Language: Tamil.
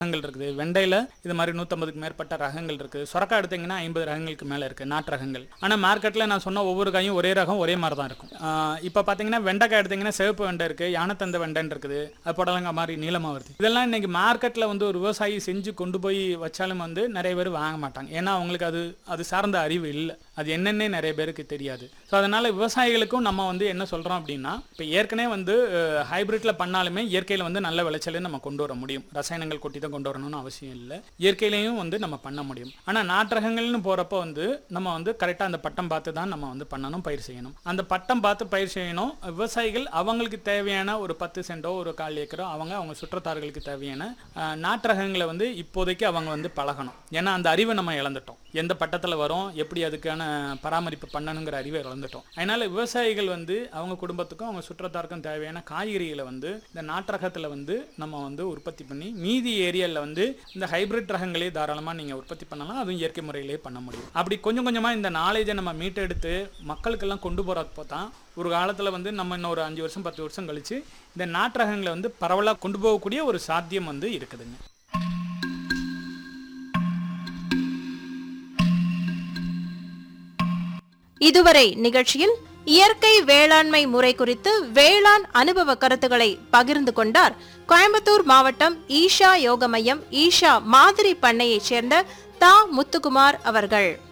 ரகங்கள் இருக்குது வெண்டையில் இது மாதிரி நூற்றம்பதுக்கு மேற்பட்ட ரகங்கள் இருக்குது சொரக்காய் எடுத்தீங்கன்னா ஐம்பது ரகங்களுக்கு மேலே இருக்குது நாட்டு ரகங்கள் ஆனால் மார்க்கெட்டில் நான் சொன்ன ஒவ்வொரு காயும் ஒரே ரகம் ஒரே மாதிரி தான் இருக்கும் இப்போ பார்த்தீங்கன்னா வெண்டைக்காய் எடுத்தீங்கன்னா சிவப்பு வெண்டை இருக்குது யானத்தந்த வெண்டைன்னு இருக்குது அது புடலங்காய் மாதிரி நீளமாக வருது இதெல்லாம் இன்னைக்கு மார்க்கெட்டில் வந்து ஒரு விவசாயி செஞ்சு கொண்டு போய் வச்சாலும் வந்து நிறைய பேர் வாங்க மாட்டாங்க ஏன்னா அவங்களுக்கு அது அது சார்ந்த அறிவு இல்லை அது என்னன்னே நிறைய பேருக்கு தெரியாது ஸோ அதனால விவசாயிகளுக்கும் நம்ம வந்து என்ன சொல்கிறோம் அப்படின்னா இப்போ ஏற்கனவே வந்து ஹைபிரிட்ல பண்ணாலுமே இயற்கையில் வந்து நல்ல விளைச்சலை நம்ம கொண்டு வர முடியும் ரசாயனங்கள் கொட்டி தான் கொண்டு வரணும்னு அவசியம் இல்லை இயற்கையிலையும் வந்து நம்ம பண்ண முடியும் ஆனால் நாற்றகங்கள்னு போகிறப்ப வந்து நம்ம வந்து கரெக்டாக அந்த பட்டம் பார்த்து தான் நம்ம வந்து பண்ணணும் பயிர் செய்யணும் அந்த பட்டம் பார்த்து பயிர் செய்யணும் விவசாயிகள் அவங்களுக்கு தேவையான ஒரு பத்து சென்டோ ஒரு கால் ஏக்கரோ அவங்க அவங்க சுற்றத்தார்களுக்கு தேவையான அஹ், நாற்றகங்களை வந்து இப்போதைக்கு அவங்க வந்து பழகணும் ஏன்னா அந்த அறிவை நம்ம இழந்துட்டோம் எந்த பட்டத்தில் வரும் எப்படி அதுக்கான பராமரிப்பு பண்ணணுங்கிற அறிவை இழந்துட்டோம் அதனால விவசாயிகள் வந்து அவங்க குடும்பத்துக்கும் அவங்க சுற்றத்தாருக்கும் தேவையான காய்கறிகளை வந்து இந்த நாட்டரகத்தில் வந்து நம்ம வந்து உற்பத்தி பண்ணி மீதி ஏரியாவில் வந்து இந்த ஹைபிரிட் ரகங்களே தாராளமாக நீங்கள் உற்பத்தி பண்ணலாம் அதுவும் இயற்கை முறையிலே பண்ண முடியும் அப்படி கொஞ்சம் கொஞ்சமாக இந்த நாலேஜை நம்ம மீட்டெடுத்து மக்களுக்கெல்லாம் கொண்டு போகிறப்போ தான் ஒரு காலத்தில் வந்து நம்ம இன்னும் ஒரு அஞ்சு வருஷம் பத்து வருஷம் கழிச்சு இந்த நாட்டரகங்களை வந்து பரவலாக கொண்டு போகக்கூடிய ஒரு சாத்தியம் வந்து இருக்குதுங்க இதுவரை நிகழ்ச்சியில் இயற்கை வேளாண்மை முறை குறித்து வேளாண் அனுபவ கருத்துக்களை பகிர்ந்து கொண்டார் கோயம்புத்தூர் மாவட்டம் ஈஷா யோக மையம் ஈஷா மாதிரி பண்ணையைச் சேர்ந்த தா முத்துக்குமார் அவர்கள்